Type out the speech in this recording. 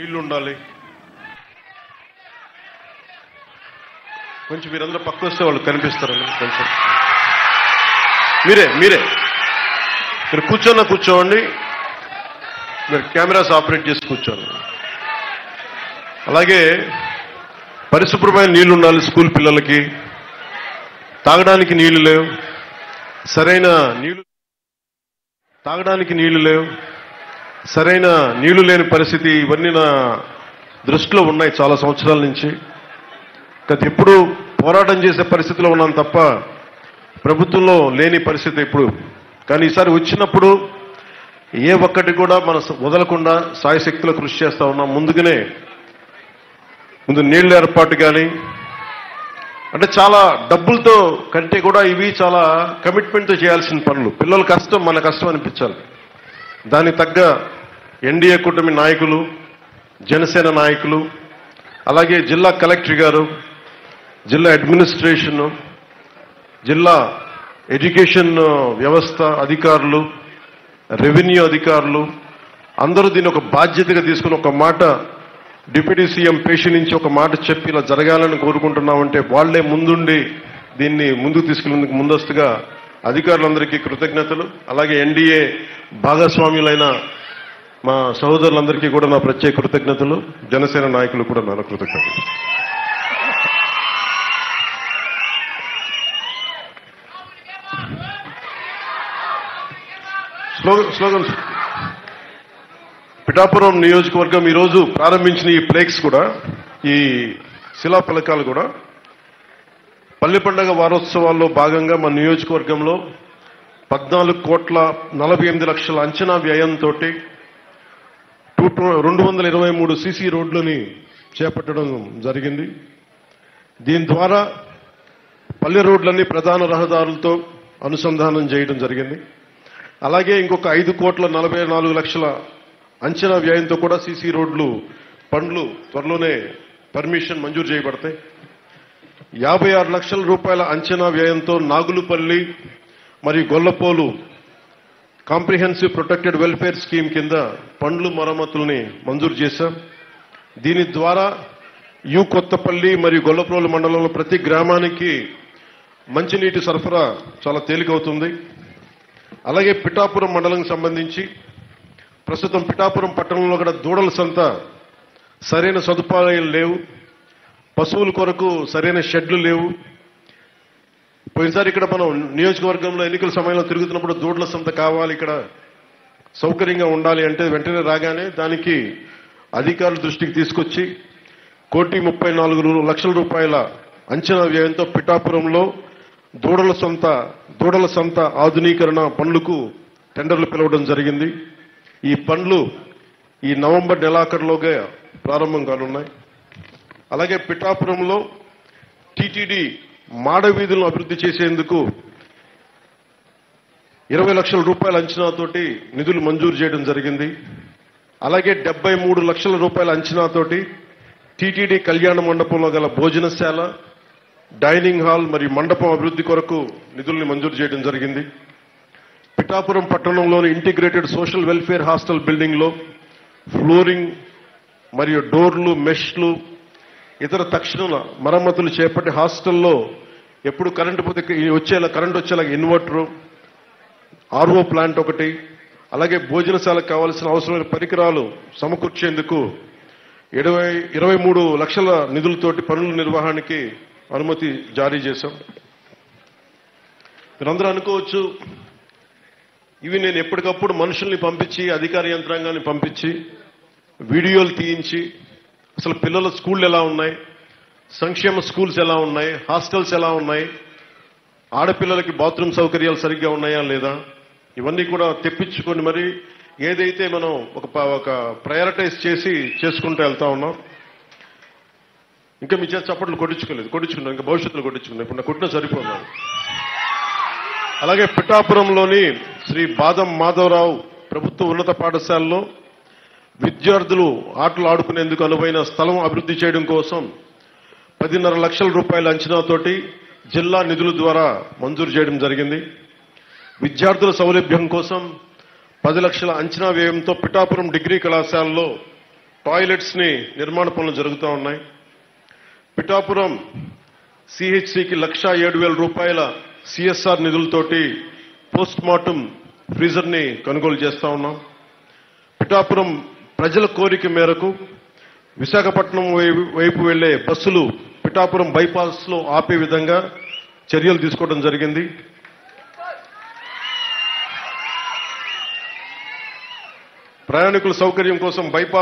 నీళ్లు ఉండాలి కొంచెం మీరందరూ పక్క వస్తే వాళ్ళు కనిపిస్తారండి కొంచెం మీరే మీరే మీరు కూర్చోన్న కూర్చోండి మీరు కెమెరాస్ ఆపరేట్ చేసి కూర్చోండి అలాగే పరిశుభ్రమైన నీళ్లు ఉండాలి స్కూల్ పిల్లలకి తాగడానికి నీళ్లు లేవు సరైన నీళ్లు తాగడానికి నీళ్లు లేవు సరైన నీళ్లు లేని పరిస్థితి ఇవన్నీ నా దృష్టిలో ఉన్నాయి చాలా సంవత్సరాల నుంచి గత ఎప్పుడు పోరాటం చేసే పరిస్థితిలో ఉన్నాను తప్ప ప్రభుత్వంలో లేని పరిస్థితి ఇప్పుడు కానీ ఈసారి వచ్చినప్పుడు ఏ ఒక్కటి కూడా మన వదలకుండా సాయశక్తిలో కృషి చేస్తా ఉన్నాం ముందుగానే ముందు నీళ్ళ ఏర్పాటు కానీ అంటే చాలా డబ్బులతో కంటే కూడా ఇవి చాలా కమిట్మెంట్తో చేయాల్సిన పనులు పిల్లల కష్టం మన కష్టం అనిపించాలి దానికి తగ్గ ఎన్డీఏ కూటమి నాయకులు జనసేన నాయకులు అలాగే జిల్లా కలెక్టర్ గారు జిల్లా అడ్మినిస్ట్రేషన్ జిల్లా ఎడ్యుకేషన్ వ్యవస్థ అధికారులు రెవెన్యూ అధికారులు అందరూ దీన్ని ఒక బాధ్యతగా తీసుకుని ఒక మాట డిప్యూటీ సీఎం పేషి నుంచి ఒక మాట చెప్పి ఇలా జరగాలని కోరుకుంటున్నామంటే వాళ్లే ముందుండి దీన్ని ముందుకు తీసుకెళ్లేందుకు ముందస్తుగా అధికారులందరికీ కృతజ్ఞతలు అలాగే ఎన్డీఏ భాగస్వామ్యులైన మా సహోదరులందరికీ కూడా నా ప్రత్యేక కృతజ్ఞతలు జనసేన నాయకులు కూడా నా కృతజ్ఞతలు స్లోగన్ స్లోగన్ పిఠాపురం నియోజకవర్గం ఈరోజు ప్రారంభించిన ఈ ఫ్లేక్స్ కూడా ఈ శిలా పలకాలు కూడా పల్లె పండగ వారోత్సవాల్లో భాగంగా మన నియోజకవర్గంలో పద్నాలుగు కోట్ల నలభై ఎనిమిది లక్షల అంచనా వ్యయంతో రెండు వందల ఇరవై మూడు సీసీ రోడ్లని చేపట్టడం జరిగింది దీని ద్వారా పల్లె రోడ్లన్నీ ప్రధాన రహదారులతో అనుసంధానం చేయడం జరిగింది అలాగే ఇంకొక ఐదు కోట్ల నలభై నాలుగు లక్షల అంచనా వ్యయంతో కూడా సీసీ రోడ్లు పనులు త్వరలోనే పర్మిషన్ మంజూరు చేయబడతాయి యాభై ఆరు లక్షల రూపాయల అంచనా వ్యయంతో నాగులుపల్లి మరియు Gollapolu comprehensive protected welfare scheme కింద పండ్లు మరమ్మతుల్ని మంజూరు చేశాం దీని ద్వారా యు కొత్తపల్లి మరియు గొల్లపోలు మండలంలో ప్రతి గ్రామానికి మంచినీటి సరఫరా చాలా తేలికవుతుంది అలాగే పిఠాపురం మండలం సంబంధించి ప్రస్తుతం పిఠాపురం పట్టణంలో కూడా దూడల సంత సరైన సదుపాయాలు లేవు పశువుల కొరకు సరైన షెడ్లు లేవు పోయినసారి ఇక్కడ మనం నియోజకవర్గంలో ఎన్నికల సమయంలో తిరుగుతున్నప్పుడు దూడల సంత కావాలి ఇక్కడ సౌకర్యంగా ఉండాలి అంటే వెంటనే రాగానే దానికి అధికారుల దృష్టికి తీసుకొచ్చి కోటి ముప్పై నాలుగు లక్షల రూపాయల అంచనా వ్యయంతో పిఠాపురంలో దూడల సొంత దూడల సంత ఆధునీకరణ పనులకు టెండర్లు పిలవడం జరిగింది ఈ పనులు ఈ నవంబర్ నెలాఖరులోగా ప్రారంభం కానున్నాయి అలాగే పిఠాపురంలో టీటీడీ మాడ వీధులను అభివృద్ధి చేసేందుకు ఇరవై లక్షల రూపాయల అంచనాతోటి నిధులు మంజూరు చేయడం జరిగింది అలాగే డెబ్బై మూడు లక్షల రూపాయల అంచనాతోటి టీటీడీ కళ్యాణ మండపంలో గల భోజనశాల డైనింగ్ హాల్ మరియు మండపం అభివృద్ధి కొరకు నిధుల్ని మంజూరు చేయడం జరిగింది పిఠాపురం పట్టణంలోని integrated social welfare hostel building లో ఫ్లోరింగ్ మరియు డోర్లు మెష్లు ఇతర తక్షణ మరమ్మతులు చేపట్టి హాస్టల్లో ఎప్పుడు కరెంటు పోతే వచ్చేలా కరెంట్ వచ్చేలా ఇన్వర్టర్ ఆర్ఓ ప్లాంట్ ఒకటి అలాగే భోజనశాలకు కావాల్సిన అవసరమైన పరికరాలు సమకూర్చేందుకు ఇరవై ఇరవై మూడు లక్షల నిధులతోటి పనుల నిర్వహణకి అనుమతి జారీ చేశాం మీరందరూ అనుకోవచ్చు ఇవి నేను ఎప్పటికప్పుడు మనుషుల్ని పంపించి అధికార యంత్రాంగాన్ని పంపించి వీడియోలు తీయించి అసలు పిల్లల స్కూళ్ళు ఎలా ఉన్నాయి సంక్షేమ స్కూల్స్ ఎలా ఉన్నాయి హాస్టల్స్ ఎలా ఉన్నాయి ఆడపిల్లలకి బాత్రూమ్ సౌకర్యాలు సరిగ్గా ఉన్నాయా లేదా ఇవన్నీ కూడా తెప్పించుకొని మరి ఏదైతే మనం ఒక ప- ఒక ప్రయారిటైజ్ చేసి చేసుకుంటూ వెళ్తా ఉన్నాం ఇంకా మీ చేత చప్పట్లు కొట్టించుకోలేదు కొట్టించుకున్నాం ఇంకా భవిష్యత్తులో కొట్టించుకున్నాం ఇప్పుడు నా కొట్టిన సరిపోన్నాను అలాగే పిఠాపురంలోని శ్రీ బాదం మాధవరావు ప్రభుత్వ ఉన్నత పాఠశాలలో విద్యార్థులు ఆటలు ఆడుకునేందుకు అనువైన స్థలం అభివృద్ధి చేయడం కోసం పదిన్నర లక్షల రూపాయల అంచనాతోటి జిల్లా నిధుల ద్వారా మంజూరు చేయడం జరిగింది విద్యార్థుల సౌలభ్యం కోసం పది లక్షల అంచనా వ్యయంతో పిఠాపురం డిగ్రీ కళాశాలలో టాయిలెట్స్ ని నిర్మాణ పనులు జరుగుతూ ఉన్నాయి పిఠాపురం సిహెచ్సికి లక్ష ఏడు వేల రూపాయల సిఎస్ఆర్ నిధులతోటి పోస్ట్ మార్టం ఫ్రీజర్ ని కొనుగోలు చేస్తా ఉన్నాం పిఠాపురం ప్రజల కోరిక మేరకు విశాఖపట్నం వై- వైపు వెళ్లే బస్సులు పిఠాపురం బైపాస్ లో ఆపే విధంగా చర్యలు తీసుకోవడం జరిగింది ప్రయాణికుల సౌకర్యం కోసం బైపాస్